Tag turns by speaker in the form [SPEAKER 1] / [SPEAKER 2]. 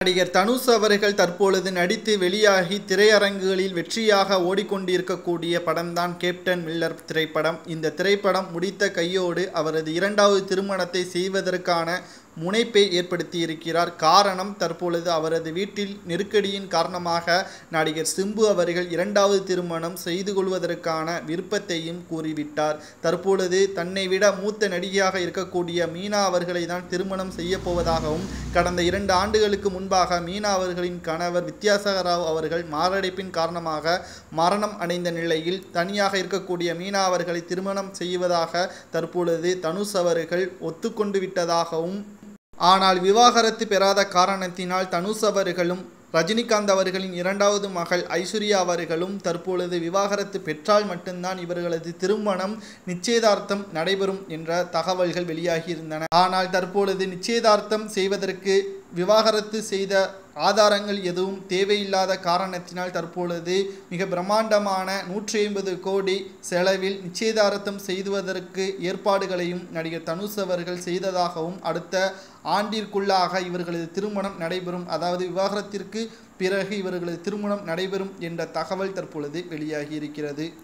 [SPEAKER 1] நடிகர் தனுஷ் அவர்கள் தற்பொழுது நடித்து வெளியாகி திரையரங்குகளில் வெற்றியாக ஓடிக்கொண்டிருக்கக்கூடிய படம்தான் கேப்டன் மில்லர் திரைப்படம் இந்த திரைப்படம் முடித்த கையோடு அவரது இரண்டாவது திருமணத்தை செய்வதற்கான முனைப்பை ஏற்படுத்தி இருக்கிறார் காரணம் தற்பொழுது அவரது வீட்டில் நெருக்கடியின் காரணமாக நடிகர் சிம்பு அவர்கள் இரண்டாவது திருமணம் செய்து கொள்வதற்கான விருப்பத்தையும் கூறிவிட்டார் தற்பொழுது தன்னை விட மூத்த நடிகையாக இருக்கக்கூடிய மீனா அவர்களை தான் திருமணம் செய்ய போவதாகவும் கடந்த இரண்டு ஆண்டுகளுக்கு முன்பாக மீனா அவர்களின் கணவர் வித்யாசாகர் ராவ் அவர்கள் மாரடைப்பின் காரணமாக மரணம் அடைந்த நிலையில் தனியாக இருக்கக்கூடிய மீனா அவர்களை திருமணம் செய்வதாக தற்பொழுது தனுஷ் அவர்கள் ஒத்துக்கொண்டு விட்டதாகவும் ஆனால் விவாகரத்து பெறாத காரணத்தினால் தனுஷ் அவர்களும் ரஜினிகாந்த் அவர்களின் இரண்டாவது மகள் ஐஸ்வர்யா அவர்களும் தற்பொழுது விவாகரத்து பெற்றால் மட்டும்தான் இவர்களது திருமணம் நிச்சயதார்த்தம் நடைபெறும் என்ற தகவல்கள் வெளியாகியிருந்தன ஆனால் தற்பொழுது நிச்சயதார்த்தம் செய்வதற்கு விவாகரத்து செய்த ஆதாரங்கள் எதுவும் தேவையில்லாத காரணத்தினால் தற்பொழுது மிக பிரம்மாண்டமான நூற்றி ஐம்பது கோடி செலவில் நிச்சயதார்த்தம் செய்துவதற்கு ஏற்பாடுகளையும் நடிகர் தனுஷ் அவர்கள் செய்ததாகவும் அடுத்த ஆண்டிற்குள்ளாக இவர்களது திருமணம் நடைபெறும் அதாவது விவாகரத்திற்கு பிறகு இவர்களது திருமணம் நடைபெறும் என்ற தகவல் தற்பொழுது வெளியாகி இருக்கிறது